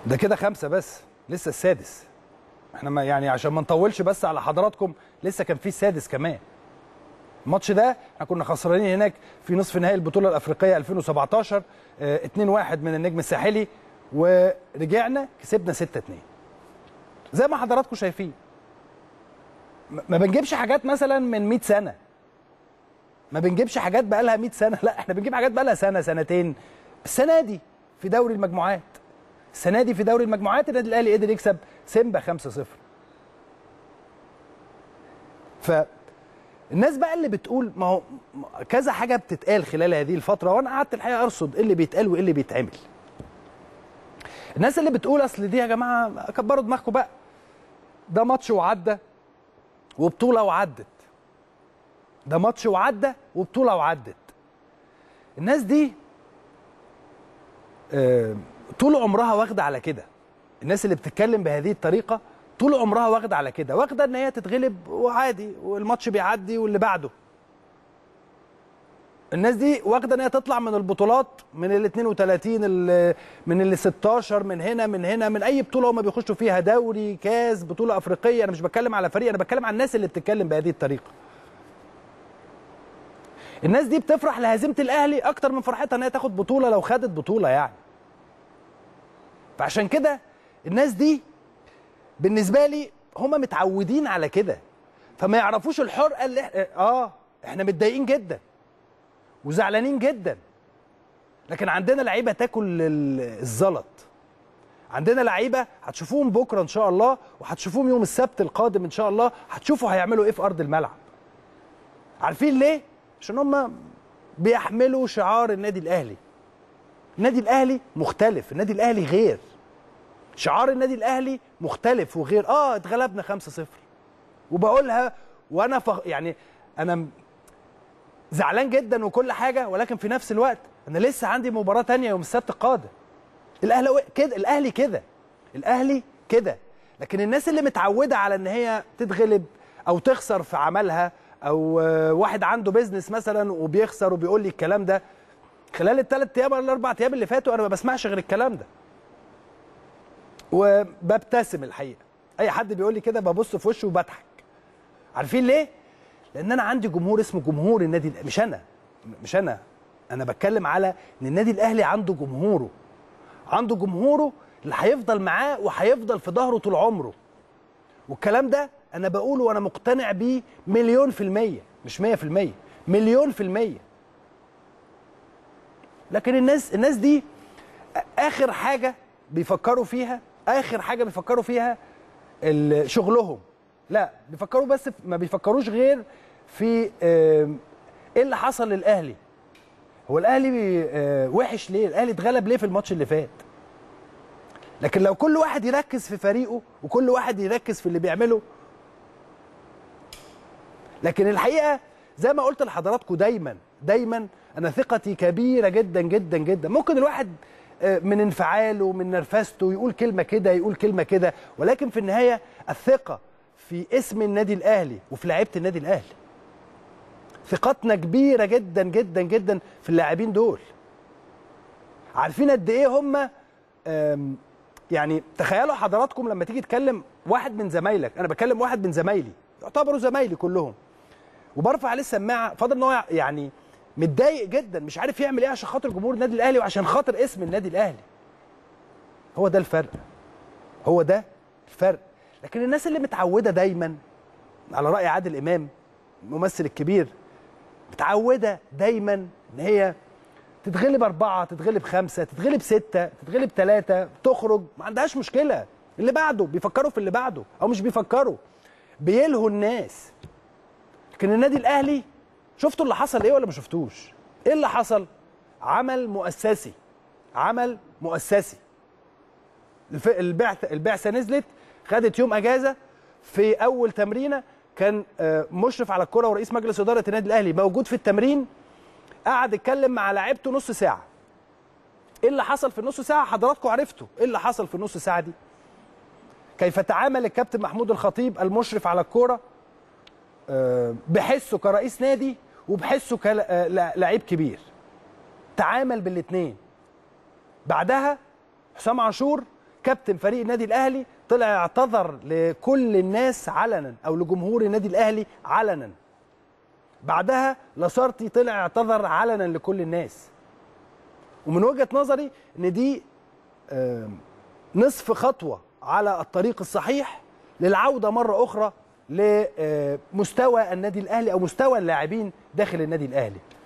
ده كده خمسة بس لسه السادس احنا ما يعني عشان ما نطولش بس على حضراتكم لسه كان في السادس كمان الماتش ده احنا كنا خسرانين هناك في نصف نهائي البطوله الافريقيه 2017 اه 2-1 من النجم الساحلي ورجعنا كسبنا 6-2 زي ما حضراتكم شايفين ما بنجيبش حاجات مثلا من 100 سنه ما بنجيبش حاجات بقى لها 100 سنه لا احنا بنجيب حاجات بقى لها سنه سنتين السنه دي في دوري المجموعات السنه دي في دوري المجموعات النادي الاهلي قدر يكسب سيمبا 5-0 ف الناس بقى اللي بتقول ما هو كذا حاجه بتتقال خلال هذه الفتره وانا قعدت الحقيقه ارصد ايه اللي بيتقال وايه اللي بيتعمل الناس اللي بتقول اصل دي يا جماعه كبروا دماغكم بقى ده ماتش وعدى وبطوله وعدت ده ماتش وعدى وبطوله وعدت الناس دي آه طول عمرها واخده على كده الناس اللي بتتكلم بهذه الطريقه طول عمرها واخده على كده واخده ان هي تتغلب وعادي والماتش بيعدي واللي بعده الناس دي واخده ان هي تطلع من البطولات من ال 32 ال من ال 16 من هنا من هنا من اي بطوله هم بيخشوا فيها دوري كاس بطوله افريقيه انا مش بتكلم على فريق انا بتكلم على الناس اللي بتتكلم بهذه الطريقه الناس دي بتفرح لهزيمه الاهلي اكتر من فرحتها ان هي تاخد بطوله لو خدت بطوله يعني فعشان كده الناس دي بالنسبه لي هم متعودين على كده فما يعرفوش الحرقه اللي إح... اه احنا متضايقين جدا وزعلانين جدا لكن عندنا لعيبه تاكل الزلط عندنا لعيبه هتشوفوهم بكره ان شاء الله وهتشوفوهم يوم السبت القادم ان شاء الله هتشوفوا هيعملوا ايه في ارض الملعب عارفين ليه عشان هم بيحملوا شعار النادي الاهلي النادي الاهلي مختلف النادي الاهلي غير شعار النادي الاهلي مختلف وغير اه اتغلبنا 5-0 وبقولها وانا فخ... يعني انا زعلان جدا وكل حاجه ولكن في نفس الوقت انا لسه عندي مباراه تانية يوم السبت القادم الاهلي كده الاهلي كده الاهلي كده لكن الناس اللي متعوده على ان هي تتغلب او تخسر في عملها او واحد عنده بيزنس مثلا وبيخسر وبيقول لي الكلام ده خلال الثلاث ايام ولا الاربع ايام اللي فاتوا انا ما بسمعش غير الكلام ده وببتسم الحقيقه اي حد بيقول لي كده ببص في وشه وبضحك عارفين ليه لان انا عندي جمهور اسمه جمهور النادي مش انا مش انا انا بتكلم على ان النادي الاهلي عنده جمهوره عنده جمهوره اللي هيفضل معاه وهيفضل في ظهره طول عمره والكلام ده انا بقوله وانا مقتنع بيه مليون في المية مش مية في المية مليون في المية لكن الناس الناس دي اخر حاجة بيفكروا فيها اخر حاجة بيفكروا فيها شغلهم لا بيفكروا بس ما بيفكروش غير في ايه اللي حصل للاهلي هو الاهلي وحش ليه الاهلي اتغلب ليه في الماتش اللي فات لكن لو كل واحد يركز في فريقه وكل واحد يركز في اللي بيعمله لكن الحقيقه زي ما قلت لحضراتكم دايما دايما انا ثقتي كبيره جدا جدا جدا ممكن الواحد من انفعاله من نرفزته يقول كلمه كده يقول كلمه كده ولكن في النهايه الثقه في اسم النادي الاهلي وفي لعيبه النادي الاهلي ثقتنا كبيره جدا جدا جدا في اللاعبين دول عارفين قد ايه هم يعني تخيلوا حضراتكم لما تيجي تكلم واحد من زمايلك انا بكلم واحد من زمايلي يعتبروا زمايلي كلهم وبرفع عليه السماعه فاضل ان هو يعني متضايق جدا مش عارف يعمل ايه عشان خاطر جمهور النادي الاهلي وعشان خاطر اسم النادي الاهلي هو ده الفرق هو ده الفرق لكن الناس اللي متعوده دايما على راي عادل امام الممثل الكبير متعوده دايما ان هي تتغلب أربعة تتغلب خمسة تتغلب ستة تتغلب ثلاثة تخرج ما عندهاش مشكلة اللي بعده بيفكروا في اللي بعده أو مش بيفكروا بيلهوا الناس لكن النادي الأهلي شفتوا اللي حصل إيه ولا ما شفتوش إيه اللي حصل عمل مؤسسي عمل مؤسسي البعثة البعثة نزلت خدت يوم أجازة في أول تمرينة كان مشرف على الكرة ورئيس مجلس إدارة النادي الأهلي موجود في التمرين قعد يتكلم مع لعيبته نص ساعه ايه اللي حصل في النص ساعه حضراتكم عرفتوا ايه اللي حصل في النص ساعه دي كيف تعامل الكابتن محمود الخطيب المشرف على الكوره بحسه كرئيس نادي وبحسه كلاعب كبير تعامل بالاثنين بعدها حسام عاشور كابتن فريق النادي الاهلي طلع اعتذر لكل الناس علنا او لجمهور النادي الاهلي علنا بعدها لاسارتي طلع اعتذر علنا لكل الناس ومن وجهه نظري ان دي آم، نصف خطوه على الطريق الصحيح للعوده مره اخرى لمستوى النادي الاهلي او مستوى اللاعبين داخل النادي الاهلي